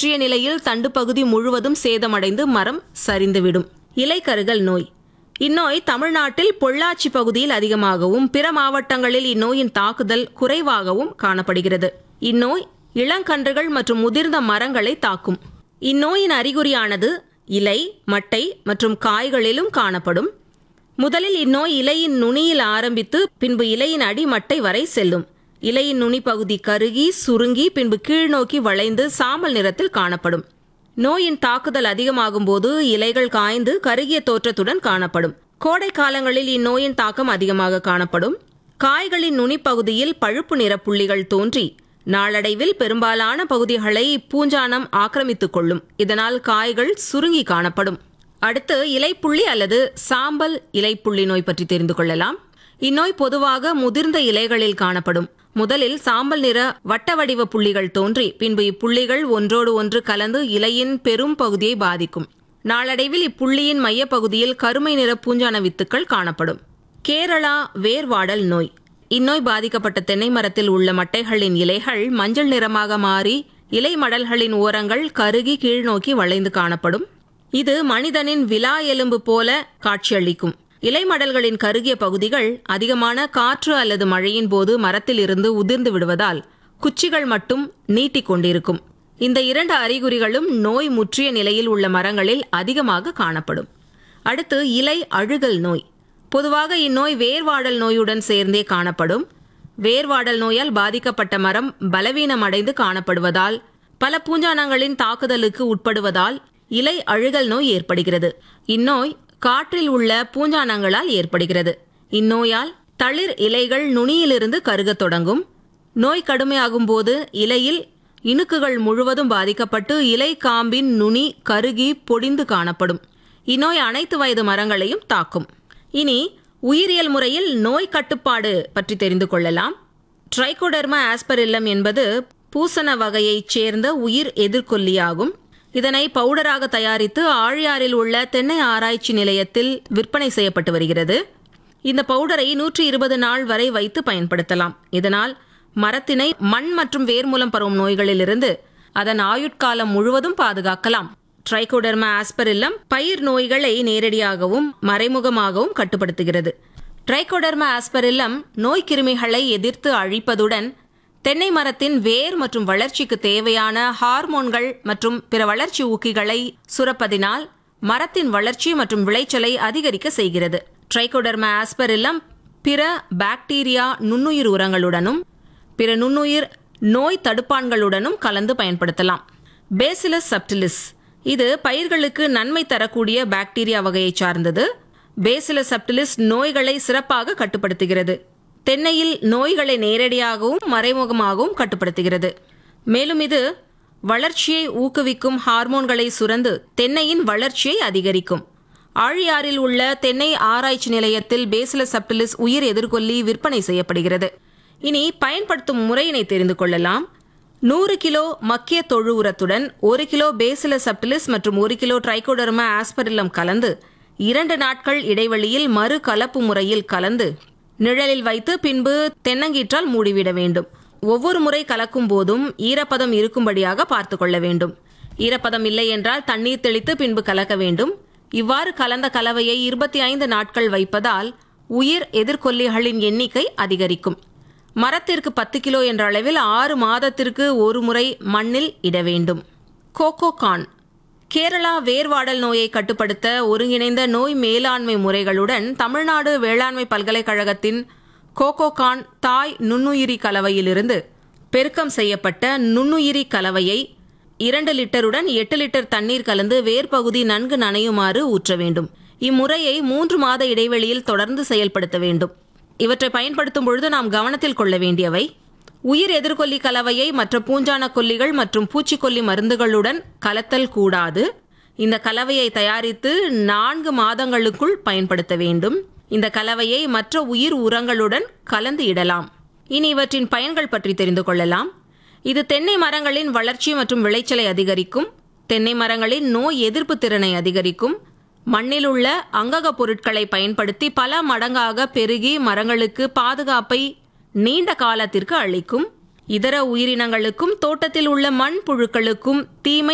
முற்றிய நிலையில் தண்டு பகுதி முழுவதும் சேதமடைந்து மரம் சரிந்துவிடும் இலைக்கருகல் நோய் இந்நோய் தமிழ்நாட்டில் பொள்ளாச்சி பகுதியில் அதிகமாகவும் பிற மாவட்டங்களில் இந்நோயின் தாக்குதல் குறைவாகவும் காணப்படுகிறது இந்நோய் இளங்கன்றுகள் மற்றும் முதிர்ந்த மரங்களை தாக்கும் இந்நோயின் அறிகுறியானது இலை மட்டை மற்றும் காய்களிலும் காணப்படும் முதலில் இந்நோய் இலையின் நுனியில் ஆரம்பித்து பின்பு இலையின் அடிமட்டை வரை செல்லும் இலையின் நுனி பகுதி கருகி சுருங்கி பின்பு கீழ்நோக்கி வளைந்து சாம்பல் நிறத்தில் காணப்படும் நோயின் தாக்குதல் அதிகமாகும் போது இலைகள் காய்ந்து கருகிய தோற்றத்துடன் காணப்படும் கோடை காலங்களில் இந்நோயின் தாக்கம் அதிகமாக காணப்படும் காய்களின் நுனிப்பகுதியில் பழுப்பு நிற புள்ளிகள் தோன்றி நாளடைவில் பெரும்பாலான பகுதிகளை பூஞ்சானம் ஆக்கிரமித்துக் கொள்ளும் இதனால் காய்கள் சுருங்கி காணப்படும் அடுத்து இலைப்புள்ளி அல்லது சாம்பல் இலைப்புள்ளி நோய் பற்றி தெரிந்து கொள்ளலாம் இந்நோய் பொதுவாக முதிர்ந்த இலைகளில் காணப்படும் முதலில் சாம்பல் நிற வட்ட வடிவ புள்ளிகள் தோன்றி பின்பு இப்புள்ளிகள் ஒன்றோடு ஒன்று கலந்து இலையின் பெரும் பகுதியை பாதிக்கும் நாளடைவில் இப்புள்ளியின் மையப்பகுதியில் கருமை நிற பூஞ்சான வித்துக்கள் காணப்படும் கேரளா வேர்வாடல் நோய் இந்நோய் பாதிக்கப்பட்ட தென்னை மரத்தில் உள்ள மட்டைகளின் இலைகள் மஞ்சள் நிறமாக மாறி இலை மடல்களின் ஓரங்கள் கருகி கீழ்நோக்கி வளைந்து காணப்படும் இது மனிதனின் விலா எலும்பு போல காட்சியளிக்கும் இலை மடல்களின் கருகிய பகுதிகள் அதிகமான காற்று அல்லது மழையின் போது மரத்தில் இருந்து உதிர்ந்து விடுவதால் குச்சிகள் மட்டும் நீட்டிக் கொண்டிருக்கும் இந்த இரண்டு அறிகுறிகளும் நோய் முற்றிய நிலையில் உள்ள மரங்களில் அதிகமாக காணப்படும் அடுத்து இலை அழுகல் நோய் பொதுவாக இந்நோய் வேர்வாடல் நோயுடன் சேர்ந்தே காணப்படும் வேர்வாடல் நோயால் பாதிக்கப்பட்ட மரம் பலவீனமடைந்து காணப்படுவதால் பல பூஞ்சானங்களின் தாக்குதலுக்கு உட்படுவதால் இலை அழுகல் நோய் ஏற்படுகிறது இந்நோய் காற்றில் உள்ள பூஞ்சானங்களால் ஏற்படுகிறது இந்நோயால் தளிர் இலைகள் நுனியிலிருந்து கருகத் தொடங்கும் நோய் கடுமையாகும் போது இலையில் இணுக்குகள் முழுவதும் பாதிக்கப்பட்டு இலை காம்பின் நுனி கருகி பொடிந்து காணப்படும் இந்நோய் அனைத்து வயது மரங்களையும் தாக்கும் இனி உயிரியல் முறையில் நோய் கட்டுப்பாடு பற்றி தெரிந்து கொள்ளலாம் ட்ரைகோடர்மா ஆஸ்பரில்லம் என்பது பூசண வகையைச் சேர்ந்த உயிர் எதிர்கொல்லியாகும் இதனை பவுடராக தயாரித்து ஆழியாறில் உள்ள தென்னை ஆராய்ச்சி நிலையத்தில் விற்பனை செய்யப்பட்டு வருகிறது இந்த பவுடரை நூற்றி இருபது நாள் வரை வைத்து பயன்படுத்தலாம் இதனால் மரத்தினை மண் மற்றும் வேர் மூலம் பரவும் நோய்களிலிருந்து அதன் ஆயுட்காலம் முழுவதும் பாதுகாக்கலாம் ட்ரைகோடர்மா ஆஸ்பரில்லம் பயிர் நோய்களை நேரடியாகவும் மறைமுகமாகவும் கட்டுப்படுத்துகிறது ட்ரைகோடர்மா ஆஸ்பரில்லம் நோய் கிருமிகளை எதிர்த்து அழிப்பதுடன் தென்னை மரத்தின் வேர் மற்றும் வளர்ச்சிக்கு தேவையான ஹார்மோன்கள் மற்றும் பிற வளர்ச்சி ஊக்கிகளை சுரப்பதினால் மரத்தின் வளர்ச்சி மற்றும் விளைச்சலை அதிகரிக்க செய்கிறது ட்ரைகோடர்மா ஆஸ்பரில்லம் பிற பாக்டீரியா நுண்ணுயிர் உரங்களுடனும் பிற நுண்ணுயிர் நோய் தடுப்பான்களுடனும் கலந்து பயன்படுத்தலாம் பேசிலஸ் சப்டிலிஸ் இது பயிர்களுக்கு நன்மை தரக்கூடிய பாக்டீரியா வகையைச் சார்ந்தது பேசிலஸ் சப்டிலிஸ் நோய்களை சிறப்பாக கட்டுப்படுத்துகிறது தென்னையில் நோய்களை நேரடியாகவும் மறைமுகமாகவும் கட்டுப்படுத்துகிறது மேலும் இது வளர்ச்சியை ஊக்குவிக்கும் ஹார்மோன்களை சுரந்து தென்னையின் வளர்ச்சியை அதிகரிக்கும் ஆழியாறில் உள்ள தென்னை ஆராய்ச்சி நிலையத்தில் பேசிலஸ் சப்டிலிஸ் உயிர் எதிர்கொல்லி விற்பனை செய்யப்படுகிறது இனி பயன்படுத்தும் முறையினை தெரிந்து கொள்ளலாம் நூறு கிலோ மக்கிய தொழு உரத்துடன் ஒரு கிலோ பேசிலஸ் சப்டிலிஸ் மற்றும் ஒரு கிலோ ட்ரைகோடர்மா ஆஸ்பரில்லம் கலந்து இரண்டு நாட்கள் இடைவெளியில் மறு கலப்பு முறையில் கலந்து நிழலில் வைத்து பின்பு தென்னங்கீற்றால் மூடிவிட வேண்டும் ஒவ்வொரு முறை கலக்கும் போதும் ஈரப்பதம் இருக்கும்படியாக பார்த்து கொள்ள வேண்டும் ஈரப்பதம் இல்லை என்றால் தண்ணீர் தெளித்து பின்பு கலக்க வேண்டும் இவ்வாறு கலந்த கலவையை இருபத்தி ஐந்து நாட்கள் வைப்பதால் உயிர் எதிர்கொல்லிகளின் எண்ணிக்கை அதிகரிக்கும் மரத்திற்கு பத்து கிலோ என்ற அளவில் ஆறு மாதத்திற்கு ஒரு முறை மண்ணில் இட வேண்டும் கோகோ கான் கேரளா வேர்வாடல் நோயை கட்டுப்படுத்த ஒருங்கிணைந்த நோய் மேலாண்மை முறைகளுடன் தமிழ்நாடு வேளாண்மை பல்கலைக்கழகத்தின் கோகோகான் தாய் நுண்ணுயிரி கலவையிலிருந்து பெருக்கம் செய்யப்பட்ட நுண்ணுயிரி கலவையை இரண்டு லிட்டருடன் எட்டு லிட்டர் தண்ணீர் கலந்து வேர்பகுதி நன்கு நனையுமாறு ஊற்ற வேண்டும் இம்முறையை மூன்று மாத இடைவெளியில் தொடர்ந்து செயல்படுத்த வேண்டும் இவற்றை பயன்படுத்தும் பொழுது நாம் கவனத்தில் கொள்ள வேண்டியவை உயிர் எதிர்கொல்லி கலவையை மற்ற பூஞ்சான கொல்லிகள் மற்றும் பூச்சிக்கொல்லி மருந்துகளுடன் கலத்தல் கூடாது இந்த கலவையை தயாரித்து நான்கு மாதங்களுக்குள் பயன்படுத்த வேண்டும் இந்த கலவையை மற்ற உயிர் உரங்களுடன் கலந்து இடலாம் இனி இவற்றின் பயன்கள் பற்றி தெரிந்து கொள்ளலாம் இது தென்னை மரங்களின் வளர்ச்சி மற்றும் விளைச்சலை அதிகரிக்கும் தென்னை மரங்களின் நோய் எதிர்ப்பு திறனை அதிகரிக்கும் மண்ணில் உள்ள அங்கக பொருட்களை பயன்படுத்தி பல மடங்காக பெருகி மரங்களுக்கு பாதுகாப்பை நீண்ட காலத்திற்கு அளிக்கும் இதர உயிரினங்களுக்கும் தோட்டத்தில் உள்ள மண் புழுக்களுக்கும் தீமை